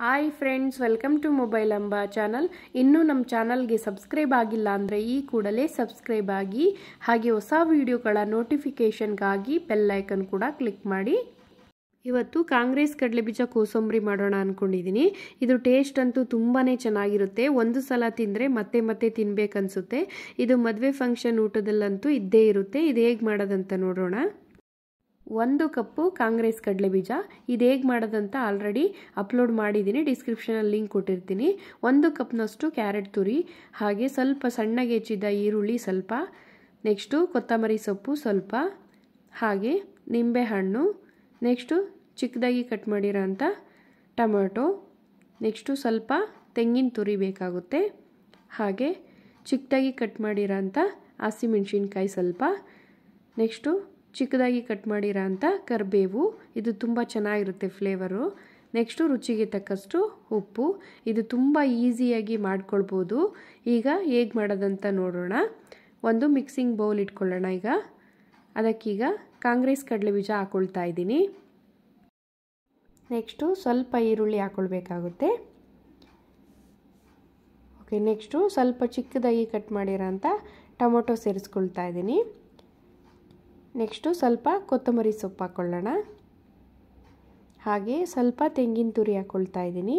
hi friends welcome to mobile Amba channel ಇನ್ನೂ ನಮ್ಮ ಚಾನಲ್ಗೆ ಸಬ್ಸ್ಕ್ರೈಬ್ ಆಗಿಲ್ಲ ಅಂದರೆ ಈ ಕೂಡಲೇ ಸಬ್ಸ್ಕ್ರೈಬ್ ಆಗಿ ಹಾಗೆ ಹೊಸ ವಿಡಿಯೋಗಳ ನೋಟಿಫಿಕೇಷನ್ಗಾಗಿ ಬೆಲ್ ಐಕನ್ ಕೂಡ ಕ್ಲಿಕ್ ಮಾಡಿ ಇವತ್ತು ಕಾಂಗ್ರೆಸ್ ಕಡಲೆಬೀಜ ಕೋಸಂಬರಿ ಮಾಡೋಣ ಅಂದ್ಕೊಂಡಿದ್ದೀನಿ ಇದು ಟೇಸ್ಟ್ ಅಂತೂ ತುಂಬಾ ಚೆನ್ನಾಗಿರುತ್ತೆ ಒಂದು ಸಲ ತಿಂದರೆ ಮತ್ತೆ ಮತ್ತೆ ತಿನ್ಬೇಕನ್ಸುತ್ತೆ ಇದು ಮದುವೆ ಫಂಕ್ಷನ್ ಊಟದಲ್ಲಂತೂ ಇದ್ದೇ ಇರುತ್ತೆ ಇದು ಹೇಗೆ ಮಾಡೋದಂತ ನೋಡೋಣ ಒಂದು ಕಪ್ಪು ಕಾಂಗ್ರೆಸ್ ಕಡಲೆಬೀಜ ಇದು ಹೇಗೆ ಮಾಡೋದಂತ ಆಲ್ರೆಡಿ ಅಪ್ಲೋಡ್ ಮಾಡಿದ್ದೀನಿ ಡಿಸ್ಕ್ರಿಪ್ಷನಲ್ಲಿ ಲಿಂಕ್ ಕೊಟ್ಟಿರ್ತೀನಿ ಒಂದು ಕಪ್ನಷ್ಟು ಕ್ಯಾರೆಟ್ ತುರಿ ಹಾಗೆ ಸ್ವಲ್ಪ ಸಣ್ಣಗೆ ಹೆಚ್ಚಿದ ಈರುಳ್ಳಿ ಸ್ವಲ್ಪ ನೆಕ್ಸ್ಟು ಕೊತ್ತಂಬರಿ ಸೊಪ್ಪು ಸ್ವಲ್ಪ ಹಾಗೆ ನಿಂಬೆಹಣ್ಣು ನೆಕ್ಸ್ಟು ಚಿಕ್ಕದಾಗಿ ಕಟ್ ಮಾಡಿರೋ ಅಂಥ ಟೊಮೆಟೊ ನೆಕ್ಸ್ಟು ಸ್ವಲ್ಪ ತೆಂಗಿನ ತುರಿ ಬೇಕಾಗುತ್ತೆ ಹಾಗೆ ಚಿಕ್ಕದಾಗಿ ಕಟ್ ಮಾಡಿರೋ ಅಂಥ ಹಸಿಮೆಣ್ಸಿನ್ಕಾಯಿ ಸ್ವಲ್ಪ ನೆಕ್ಸ್ಟು ಚಿಕ್ಕದಾಗಿ ಕಟ್ ಮಾಡಿರೋ ಅಂಥ ಕರಿಬೇವು ಇದು ತುಂಬ ಚೆನ್ನಾಗಿರುತ್ತೆ ಫ್ಲೇವರು ನೆಕ್ಸ್ಟು ರುಚಿಗೆ ತಕ್ಕಷ್ಟು ಉಪ್ಪು ಇದು ತುಂಬ ಈಸಿಯಾಗಿ ಮಾಡ್ಕೊಳ್ಬೋದು ಈಗ ಹೇಗೆ ಮಾಡೋದಂತ ನೋಡೋಣ ಒಂದು ಮಿಕ್ಸಿಂಗ್ ಬೌಲ್ ಇಟ್ಕೊಳ್ಳೋಣ ಈಗ ಅದಕ್ಕೀಗ ಕಾಂಗ್ರೆಸ್ ಕಡಲೆ ಬೀಜ ಹಾಕ್ಕೊಳ್ತಾ ಇದ್ದೀನಿ ನೆಕ್ಸ್ಟು ಸ್ವಲ್ಪ ಈರುಳ್ಳಿ ಹಾಕ್ಕೊಳ್ಬೇಕಾಗುತ್ತೆ ಓಕೆ ನೆಕ್ಸ್ಟು ಸ್ವಲ್ಪ ಚಿಕ್ಕದಾಗಿ ಕಟ್ ಮಾಡಿರೋಂಥ ಟೊಮೊಟೊ ಸೇರಿಸ್ಕೊಳ್ತಾ ಇದ್ದೀನಿ ನೆಕ್ಸ್ಟು ಸ್ವಲ್ಪ ಕೊತ್ತಂಬರಿ ಸೊಪ್ಪು ಹಾಕ್ಕೊಳ್ಳೋಣ ಹಾಗೆ ಸ್ವಲ್ಪ ತೆಂಗಿನ ತುರಿ ಹಾಕ್ಕೊಳ್ತಾ ಇದ್ದೀನಿ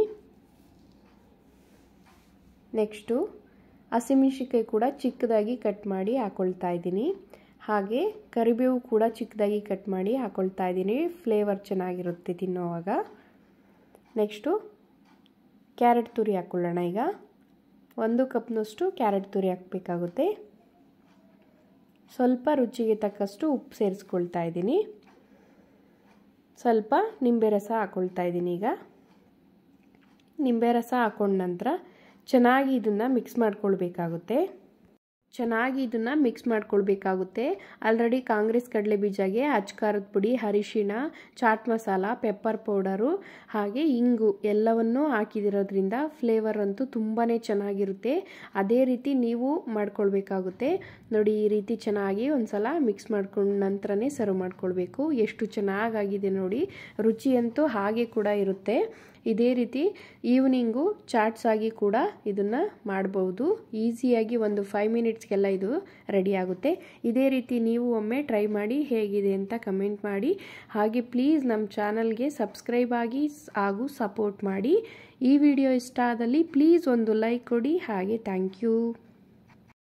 ನೆಕ್ಸ್ಟು ಹಸಿಮೆಣ್ಸಿನ್ಕಾಯಿ ಕೂಡ ಚಿಕ್ಕದಾಗಿ ಕಟ್ ಮಾಡಿ ಹಾಕ್ಕೊಳ್ತಾ ಇದ್ದೀನಿ ಹಾಗೆ ಕರಿಬೇವು ಕೂಡ ಚಿಕ್ಕದಾಗಿ ಕಟ್ ಮಾಡಿ ಹಾಕ್ಕೊಳ್ತಾ ಇದ್ದೀನಿ ಫ್ಲೇವರ್ ಚೆನ್ನಾಗಿರುತ್ತೆ ತಿನ್ನೋವಾಗ ನೆಕ್ಸ್ಟು ಕ್ಯಾರೆಟ್ ತುರಿ ಹಾಕ್ಕೊಳ್ಳೋಣ ಈಗ ಒಂದು ಕಪ್ನಷ್ಟು ಕ್ಯಾರೆಟ್ ತುರಿ ಹಾಕಬೇಕಾಗುತ್ತೆ ಸ್ವಲ್ಪ ರುಚಿಗೆ ತಕ್ಕಷ್ಟು ಉಪ್ಪು ಸೇರಿಸ್ಕೊಳ್ತಾ ಇದ್ದೀನಿ ಸ್ವಲ್ಪ ನಿಂಬೆ ರಸ ಹಾಕ್ಕೊಳ್ತಾ ಇದ್ದೀನಿ ಈಗ ನಿಂಬೆ ರಸ ಹಾಕೊಂಡ ನಂತರ ಚೆನ್ನಾಗಿ ಇದನ್ನು ಮಿಕ್ಸ್ ಮಾಡ್ಕೊಳ್ಬೇಕಾಗುತ್ತೆ ಚೆನ್ನಾಗಿ ಇದನ್ನು ಮಿಕ್ಸ್ ಮಾಡ್ಕೊಳ್ಬೇಕಾಗುತ್ತೆ ಆಲ್ರೆಡಿ ಕಾಂಗ್ರೆಸ್ ಕಡಲೆ ಬೀಜಗೆ ಅಚ್ಕಾರದ ಪುಡಿ ಅರಿಶಿಣ ಚಾಟ್ ಮಸಾಲ ಪೆಪ್ಪರ್ ಪೌಡರು ಹಾಗೆ ಇಂಗು ಎಲ್ಲವನ್ನೂ ಹಾಕಿದಿರೋದ್ರಿಂದ ಫ್ಲೇವರ್ ಅಂತೂ ತುಂಬಾ ಚೆನ್ನಾಗಿರುತ್ತೆ ಅದೇ ರೀತಿ ನೀವು ಮಾಡ್ಕೊಳ್ಬೇಕಾಗುತ್ತೆ ನೋಡಿ ಈ ರೀತಿ ಚೆನ್ನಾಗಿ ಒಂದು ಮಿಕ್ಸ್ ಮಾಡ್ಕೊಂಡ ನಂತರನೇ ಸರ್ವ್ ಮಾಡ್ಕೊಳ್ಬೇಕು ಎಷ್ಟು ಚೆನ್ನಾಗಾಗಿದೆ ನೋಡಿ ರುಚಿ ಅಂತೂ ಹಾಗೆ ಕೂಡ ಇರುತ್ತೆ ಇದೇ ರೀತಿ ಈವ್ನಿಂಗು ಚಾಟ್ಸ್ ಆಗಿ ಕೂಡ ಇದನ್ನು ಮಾಡ್ಬೋದು ಈಸಿಯಾಗಿ ಒಂದು ಫೈವ್ ಮಿನಿಟ್ಸ್ಗೆಲ್ಲ ಇದು ರೆಡಿ ಆಗುತ್ತೆ ಇದೇ ರೀತಿ ನೀವು ಒಮ್ಮೆ ಟ್ರೈ ಮಾಡಿ ಹೇಗಿದೆ ಅಂತ ಕಮೆಂಟ್ ಮಾಡಿ ಹಾಗೆ ಪ್ಲೀಸ್ ನಮ್ಮ ಚಾನಲ್ಗೆ ಸಬ್ಸ್ಕ್ರೈಬ್ ಆಗಿ ಹಾಗೂ ಸಪೋರ್ಟ್ ಮಾಡಿ ಈ ವಿಡಿಯೋ ಇಷ್ಟ ಆದಲ್ಲಿ ಪ್ಲೀಸ್ ಒಂದು ಲೈಕ್ ಕೊಡಿ ಹಾಗೆ ಥ್ಯಾಂಕ್ ಯು